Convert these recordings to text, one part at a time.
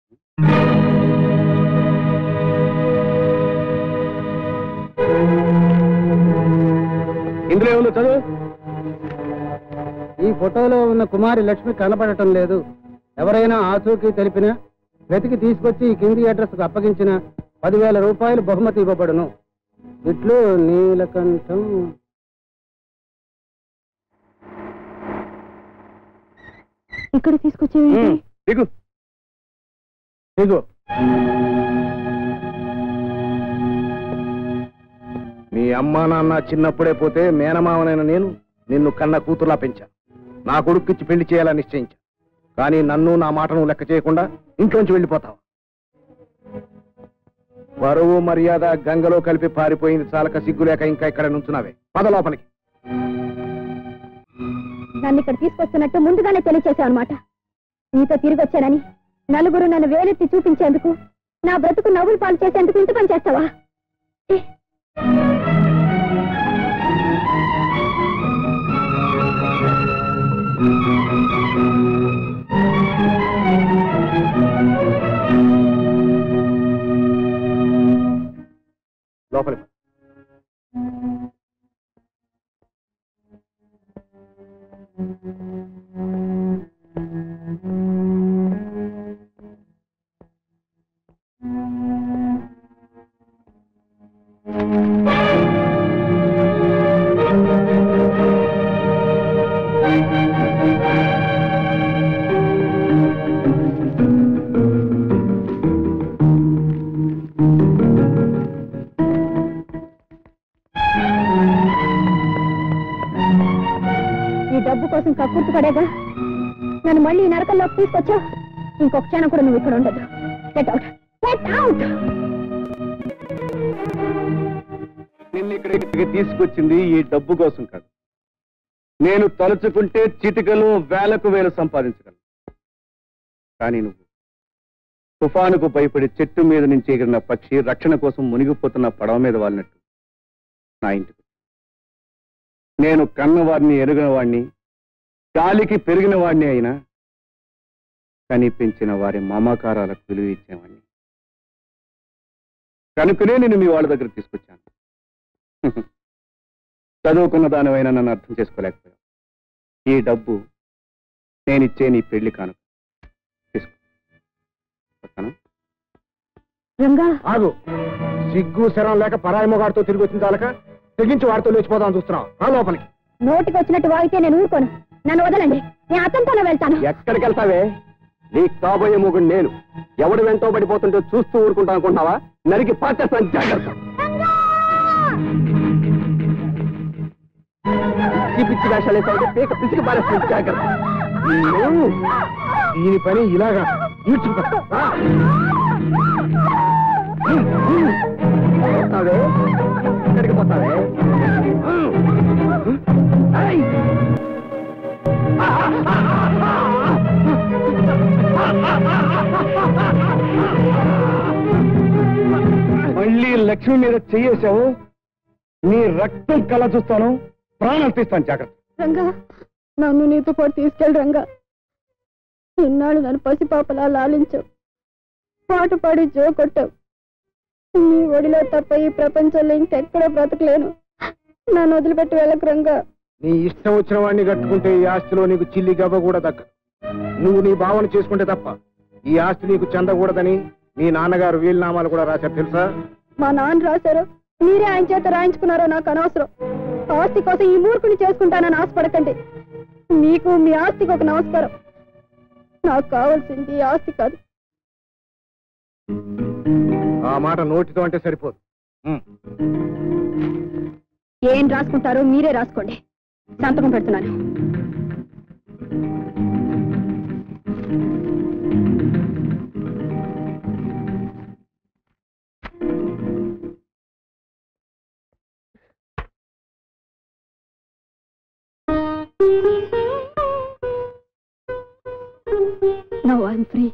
ఇందులో ఏముందో చదువు ఈ ఫోటోలో ఉన్న కుమారి లక్ష్మి కనబడటం లేదు ఎవరైనా ఆచూకీ తెలిపినా వెతికి తీసుకొచ్చి ఈ కింది అడ్రస్ కు అప్పగించిన పదివేల రూపాయలు బహుమతి ఇవ్వబడును ఇట్లు నీలకంఠం ఇక్కడ తీసుకొచ్చేవి దిగు దిగు మీ అమ్మా నాన్న చిన్నప్పుడే పోతే మేనమావనైన నేను నిన్ను కన్న కూతుర్లా పెంచాను నా కొడుక్కిచ్చి పెళ్లి చేయాలని నిశ్చయించాను కానీ నన్ను నా మాటను లెక్క చేయకుండా ఇంట్లోంచి వెళ్ళిపోతావు పరువు మర్యాద గంగలో కలిపి పారిపోయింది చాలక సిగ్గులేక ఇంకా ఇక్కడ నుంచున్నావే పద లోపలికి నన్ను ఇక్కడ తీసుకొస్తున్నట్టు ముందుగానే తెలియచేశావు అనమాట నీతో తిరిగి వచ్చానని నలుగురు నన్ను వేలెత్తి చూపించేందుకు నా బ్రతుకు నవ్వులు పాలు చేసేందుకు ఇంత పని చేస్తావా ఛీ! లోపలికి ఈ డబ్బు కోసం కక్కుర్తి పడేగా నన్ను మళ్ళీ ఈ నరకంలోకి తీసుకొచ్చావు ఇంకొక క్షణం కూడా నువ్వు ఇక్కడ ఉండదు గెట్ అవుట్ గెట్ అవుట్ నిన్ను ఇక్కడికి తీసుకొచ్చింది ఈ డబ్బు కోసం కాదు నేను తలుచుకుంటే చిటికలు వేలకు వేలు సంపాదించగలను కానీ నువ్వు తుఫానుకు భయపడి చెట్టు మీద నుంచి ఎగిరిన పక్షి రక్షణ కోసం మునిగిపోతున్న పడవ మీద వాలినట్టు నా ఇంటికి నేను కన్నవాడిని ఎరుగిన వాడిని గాలికి పెరిగిన వాడిని అయినా కనిపించిన వారి మమకారాలకు విలువ ఇచ్చేవాడిని కనుకనే నేను మీ వాళ్ళ దగ్గర తీసుకొచ్చాను చదువుకున్న దానివైనా నన్ను అర్థం చేసుకోలేకపోయావు ఈ డబ్బు నేనిచ్చే నీ పెళ్లి కాను తీసుకో వస్తాను రంగా ఆగు సిగ్గు శరం లేక పరాయి మొగాడితో తిరిగి వచ్చిన చాలక తెగించి వాడితో లేచిపోదాం చూస్తున్నావు ఆ లోపలికి నోటికి వచ్చినట్టు వాగితే నేను ఊరుకోను నన్ను వదలండి నేను అతనితోనే వెళ్తాను ఎక్కడికి వెళ్తావే నీ కాబోయే మొగుడు నేను ఎవడు వెంటో పడిపోతుంటే చూస్తూ ఊరుకుంటా అనుకుంటున్నావా నరికి పాచేస్తాను జాగ్రత్త పిచ్చి పిచ్చి వేషాలు వేసావు పీక పిచ్చికి పారేస్తాను జాగ్రత్త నిన్ను దీని పని ఇలాగా ఈడ్చుకుంటా పోతావే ఎక్కడికి పోతావే ఐ! మళ్ళీ లక్ష్మి మీద చెయ్యేశావు నీ రక్తం కళ చూస్తాను ప్రాణాలు తీస్తాను జాగ్రత్త రంగా నన్ను నీతో పాటు తీసుకెళ్ళి రంగా ఇన్నాళ్ళు నన్ను పసిపాపలా లాలించావు పాట పాడి జో కొట్టావు నీ ఒడిలో తప్ప ఈ ప్రపంచంలో ఇంకెక్కడ బ్రతకలేను నన్ను వదిలిపెట్టి వెళ్ళకు రంగా నీ ఇష్టం వచ్చిన వాడిని కట్టుకుంటే ఈ ఆస్తిలో నీకు చిల్లి గవ్వ కూడా దక్క నువ్వు నీ భావన చేసుకుంటే తప్ప ఈ ఆస్తి నీకు చెందకూడదని మీ నాన్నగారు వీలునామాలు కూడా రాశారు తెలుసా మా నాన్న రాశారు మీరే ఆయన చేత రాయించుకున్నారో నాకు అనవసరం ఆస్తి కోసం ఈ మూర్ఖుని చేసుకుంటానని ఆశపడకండి మీకు మీ ఆస్తికి ఒక నమస్కారం నాకు కావాల్సింది ఈ ఆస్తి కాదు ఆ మాట నోటితో అంటే సరిపోదు ఉమ్. ఏం రాసుకుంటారో మీరే రాసుకోండి సంతకం పెడుతున్నాను Now I'm free.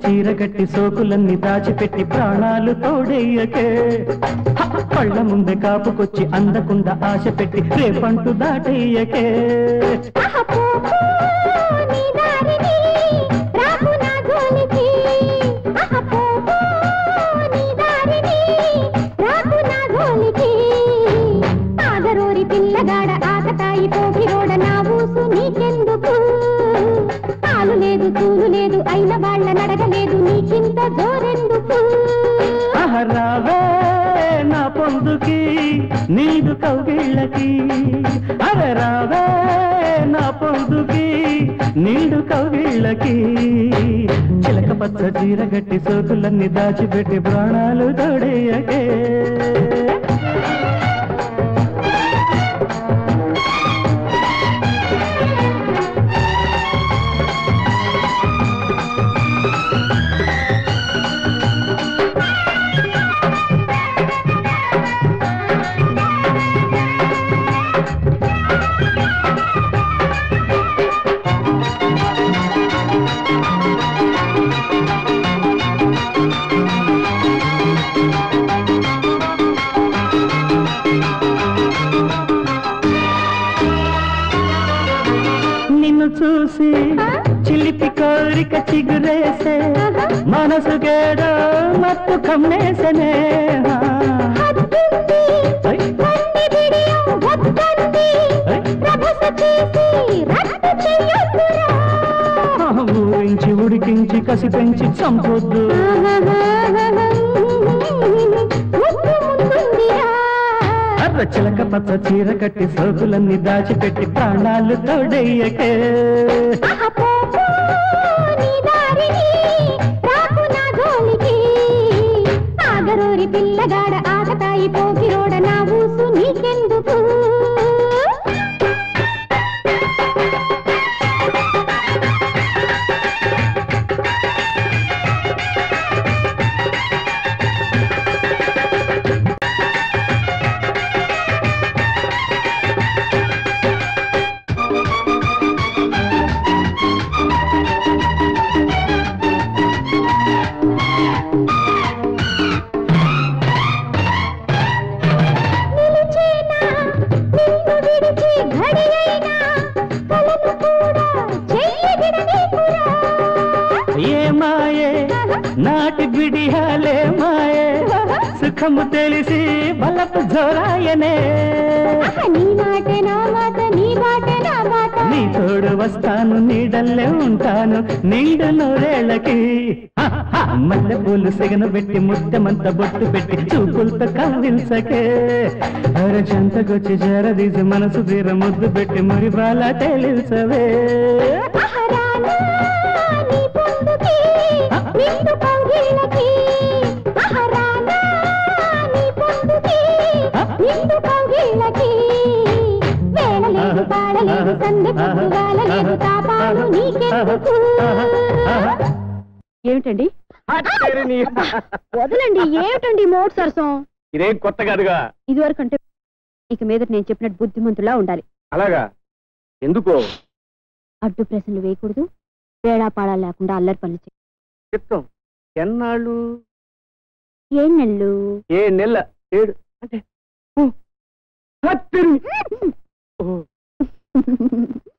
చీరగట్టి సోకులన్నీ దాచిపెట్టి ప్రాణాలు తోడెయ్యకే హ! కళ్ళ ముందే కాపుకొచ్చి అందకుండా ఆశ పెట్టి రేపంటూ దాటెయ్యకే ఆహా పో, పో, నీ దారిని, రాకు నా జోలికి. ఆహా పో, పో, నీ దారిని, రాకు నా జోలికి. ఆగరోరి పిల్లగాడ ఆకతాయి పోగిరోడ నా ఊసు నీకెందుకు పాలు లేదు తూలు లేదు అయిన వాళ్ళ నడగలేదు నీకింత జోరెందుకు అహరావే నా పొందుకి నీదు కౌగిళ్ళకి అరరావే నా పొందుకి నీడు కౌగిళ్ళకి చిలక పచ్చ చీరగట్టి సోకులన్నీ దాచిపెట్టి ప్రాణాలు తోడేయకే నిన్ను చూసి చిలిపి కోరిక చిగురేసే మనసు గేడో మత్తు కమ్మేసనే హద్దుంది, కన్ని బిడియం వద్దంది, రభస చేసి రద్దు చెయ్యొద్దురా. ఊరించి ఉడికించి కసి పెంచి చంపొద్దు ముద్దు ముందుందిరా. అర్ర చిలక పచ్చ చీర కట్టి సోకులన్నీ దాచిపెట్టి ప్రాణాలు తోడయ్యకే ఆహా పో, పో, నీ దారిని, రాకు నా జోలికి. ఆగరూరి పిల్లగాడ ఆకతాయి పోకిరోడ నా ఊసు నీకెందుకు నిలిచేనా నిన్ను విడిచి ఘడియైనా కలను కూడా చెయ్యగిడనీకురా. ఏ మాయే నాటి బిడియాలే మాయే సుఖము తెలిసి బలపు జోరాయనే ఆహా, నీ మాటే నా మాట నీ బాటే నా మాట నీ తోడు వస్తాను నీడల్లే ఉంటాను నిండు నూరేళ్ళకి హ, హ, మల్లె పూలు సెగను పెట్టి ముద్దమంత బొట్టు పెట్టి చూపులతో కవిల్సకే అరచంతకొచ్చి జరదీసి మనసు తీర ముద్దు పెట్టి మరి బాల తెలిసవే మహారాణా, నీ పొందుకి, నిండు కౌగిళ్ళకి. మహారాణా, నీ పొందుకి, నిండు కౌగిళ్ళకి. వేళలేదు, పాడలేదు, సందె పొద్దుగాలలేదు, తాపాలు నీకెందుకు? ఏమిటండి వదలండి ఏమిటండి మోట్ సరసం ఇదేం కొత్త కాదుగా ఇదివరకు అంటే ఇక మీద నేను చెప్పినట్టు బుద్ధిమంతులా ఉండాలి అలాగా ఎందుకో అడ్డు ప్రశ్నలు వేయకూడదు వేళాపాడా లేకుండా అల్లరి పనులు చేయ చిత్తం ఎన్నాళ్ళు ఏ నెల్లు ఏ నెల ఏడు అంటే ఓ, పద్దెనిమిది. ఓ